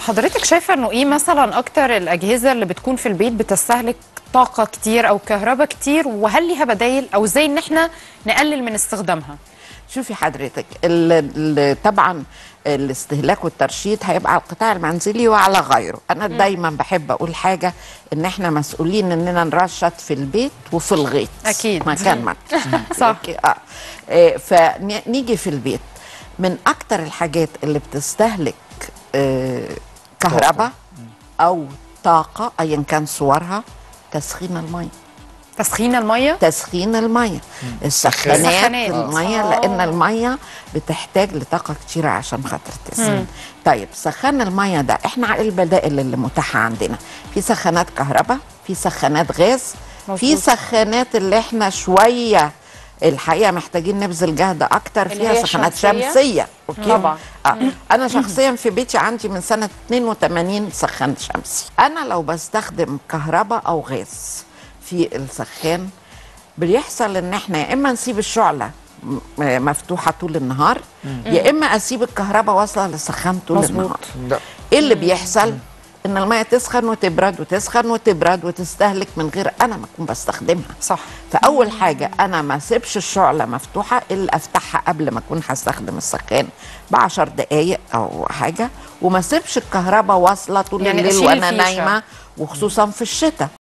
حضرتك شايفه انه ايه مثلا اكتر الاجهزه اللي بتكون في البيت بتستهلك طاقه كتير او كهرباء كتير وهل ليها بدايل او ازاي ان احنا نقلل من استخدامها شوفي حضرتك ال- ال- طبعا الاستهلاك والترشيد هيبقى على القطاع المنزلي وعلى غيره انا دايما بحب اقول حاجه ان احنا مسؤولين اننا نرشد في البيت وفي الغيط أكيد. مكان ما صح. أوكي، اه آه، فنيجي في البيت من اكتر الحاجات اللي بتستهلك آه، كهرباء او طاقه ايا كان صورها تسخين الميه تسخين الميه تسخين الميه السخانات السخانات. الميه آه. لان الميه بتحتاج لطاقه كتيره عشان خاطر تسخن طيب سخان الميه ده احنا على البدائل اللي متاحه عندنا في سخانات كهرباء في سخانات غاز في مظبوط. سخانات اللي احنا شويه الحقيقه محتاجين نبذل جهد اكتر اللي فيها هي سخانات الشمسية؟ شمسيه اوكي طبعا. آه. انا شخصيا في بيتي عندي من سنه 82 سخان شمسي انا لو بستخدم كهرباء او غاز في السخان بيحصل ان احنا يا اما نسيب الشعله م- مفتوحه طول النهار يا اما اسيب الكهرباء واصله للسخان طول مظبوط. النهار لا ايه اللي بيحصل ان الميه تسخن وتبرد وتسخن وتبرد وتستهلك من غير انا ما اكون بستخدمها صح فاول حاجه انا ما اسيبش الشعله مفتوحه الا افتحها قبل ما اكون هستخدم السخان ب 10 دقائق او حاجه وما اسيبش الكهرباء واصله طول يعني الليل أشيل وانا الفيشة. نايمه وخصوصا في الشتاء